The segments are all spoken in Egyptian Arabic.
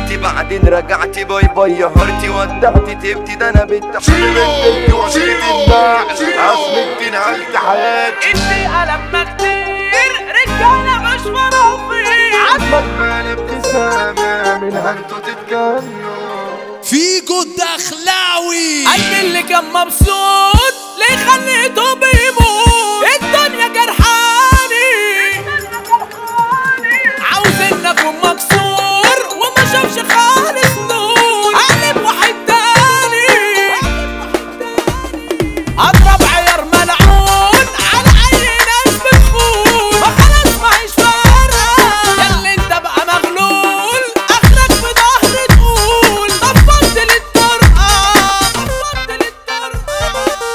جيتي بعدين رجعتي باي باي هرتي ودعتي تبتي ده انا بنت شيل انت وسيلة النعل اصل نهلت حياتي الدقيقة لما كتير رجالة مش فرافير مجمل ابتسامة منها انتوا تتجنوا فيجو الدخلاوي قلبي اللي كان مبسوط ليه خليته بيموت الدنيا جرحاني عاوز ان اكون مكسور وما شافش خالص نور قلب واحد تاني اضرب عيار ملعون على اي ناس بتخون ما خلاص ما هيش فارقه ياللي انت بقى مغلول اخرك في ظهر تقول طفلت للطرقه طفلت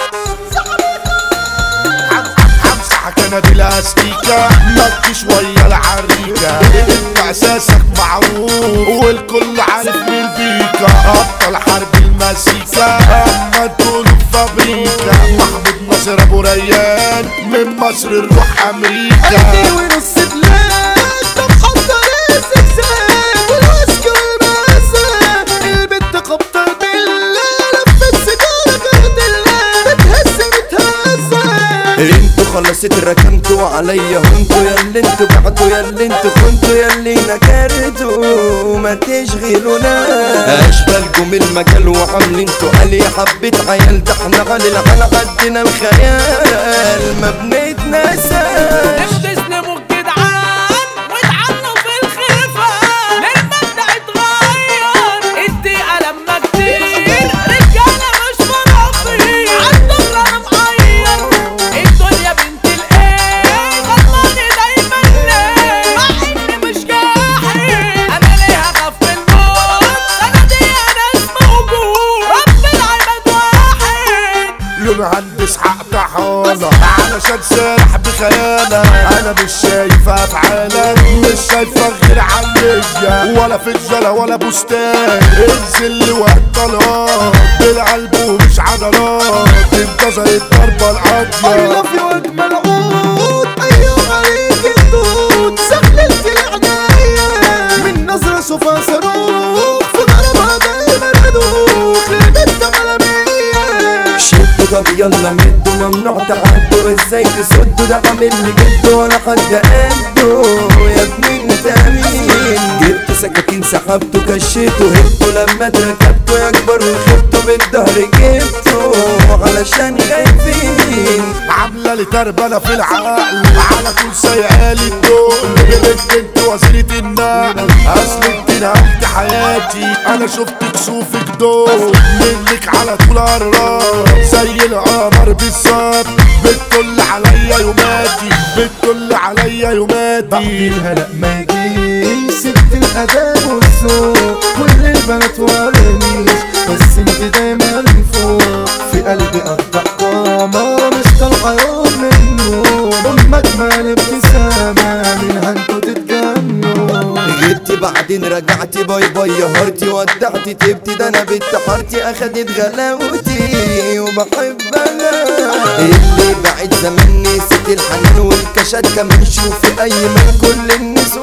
للطرقه همسحك انا بالاستيكة مكي شوية العريكة انت اساسك معروف والكل عارف مين بيكا ابطال حرب المزيكا اما انتوا فابريكا محمود ناصر ابو ريان من مصر نروح امريكا ونص بلاد طب حضر الزجزاج والعسكر المأساة البت خبطة بالله لفت سيجارة كردلة بتهز بتهزة انتوا خلصت ركنتوا عليا وانتوا ياللي انتوا بعتوا ياللي انتوا كنتوا ياللي نكرتوا ما تشغلونا اشبالكم المجال وعاملين تقال يا حبة عيال ده احنا على العلا عدنا الخيال ما بنتنساش بتسلموا الجدعان وتعنوا في الخلفة للمبدأ اتغير الدقيقة لما كتير رجالة مش فرافير عالدغري انا مغير الدنيا بنت الايه غلطاني دايما ليه مع اني مش جاحد انا ليه هخاف من الموت انا دي ناس موجود رب العباد واحد لون هندس حق طحالة علشان سارح بخيانة انا مش شايف افعالك مش شايفة غير عليا ولا فجلة ولا بستان الذل والطلاق بالقلب ومش عضلات انت زي الضربة I القاضية love you أجمل عود أيوة عليك الدود سخللت العناية من نظرة شوفها صاروخ في ضربها دايما بدوخ البت عالمية شدوا طب يلا مدوا ممنوع تعدوا ازاي تسدوا ده عامل لي جدوا ولا حد قده يا ابني انت مين جبت سكاكين سحبته كشيته هبته لما اتركبته يا اكبر وخبته بالظهر جبته علشان خايفين عاملة لي تربلة في العقل على طول سايقالي الدول بنت انت وزيرة النقل اصل انت نهبت حياتي انا شفت كسوفك دول منك على طول قرار زي القمر بالظبط بتطل عليا يوماتي بتطل عليا يوماتي الهلق ما يجيش ست الاداب والذوق كل البنات ورانيش بس انت دايما فوق في قلبي اخدع قامة مش طالعة يوم من نوم امك مال ابتسامة منها انتوا تتجنوا جبتي بعدين رجعتي باي باي هرتي ودعتي تبتي ده انا بنت حارتي اخدت غلاوتي وبحبها اللي بعد زمان نسيت الحنان والكشات كمان شوفي اي من كل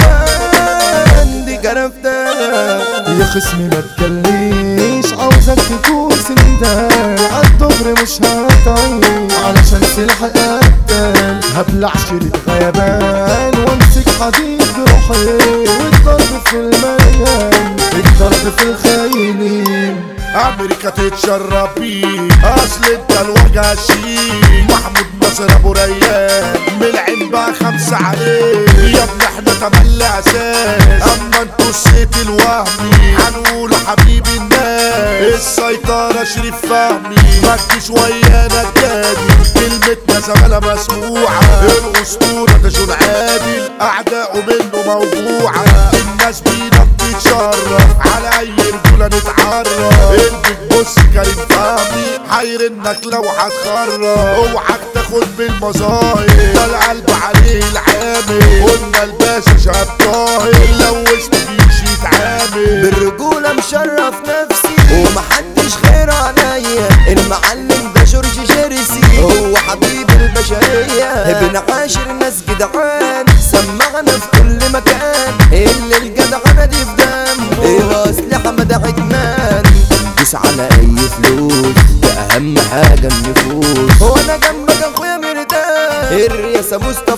النسوان دي جرفتها يا خصمي ما تكليش عاوزك تكون سندال عالدغري مش هطير علشان سلاحي قتال هبلع شريط غيبان وامسك حديد بروحي والضرب في المليان الضرب في الخاينين امريكا تتشرب بيك اصل انت الوجه شيك محمود ناصر ابو ريان من العين بقى خمسة عليك يا ابني احنا تملي اساس اما انتوا الصيت الوهمي هنقول حبيب الناس السيطرة شريف فهمي مكي شوية نجادي كلمتنا زمالة مسموعة الاسطورة ده جون عادل اعداؤه منه موجوعة الناس بينا بتتشرف على اي رجولة نتعرف البيت بص كريم فهمي حيرنك لو هتخرب اوعك تاخد بالمظاهر ده القلب عليه العامل قلنا الباشا شاب طاهر لو وسط جيش يتعامل بالرجولة مشرف نفسي ومحدش غير عليا المعلم ده جورج جيرسي هو حبيب البشرية ابن عاشر ناس جدعان سمعنا في كل مكان اللي الجدعنة دي في دم الاصل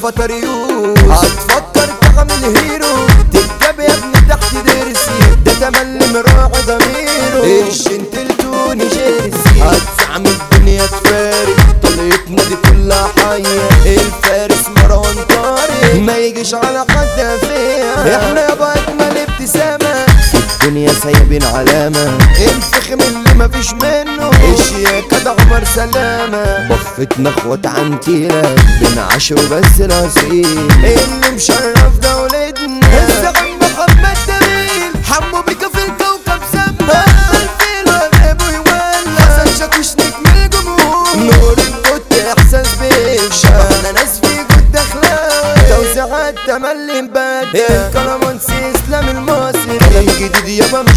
افاتار يوز هتفكر تعمل هيرو تتجاب يا ابني تحت درسي ده تملي مراعي ضميره الشنت التوني جيرسي هتزعم الدنيا تفارق طليتنا دي كلها حية الفارس مروان طارق ما يجيش على حد فيها احنا يابا اجمل ابتسامة في الدنيا سايبين علامة الفخم اللي مفيش منه الشياكة ده عمر سلامة بفتنا اخوات عنتيرة بنعشر بس الأصيل اللي مشرف دولتنا الزعيم محمد جميل حمو بيك في الكوكب سما الفيل وغابه يولع حسن شاكوش نجم الجمهور نور القط احساس بيك شبهنا ناس في جد اخلاق توزيعات تملي مبادئ الكلامونسي اسلام المصري كلام جديد يابا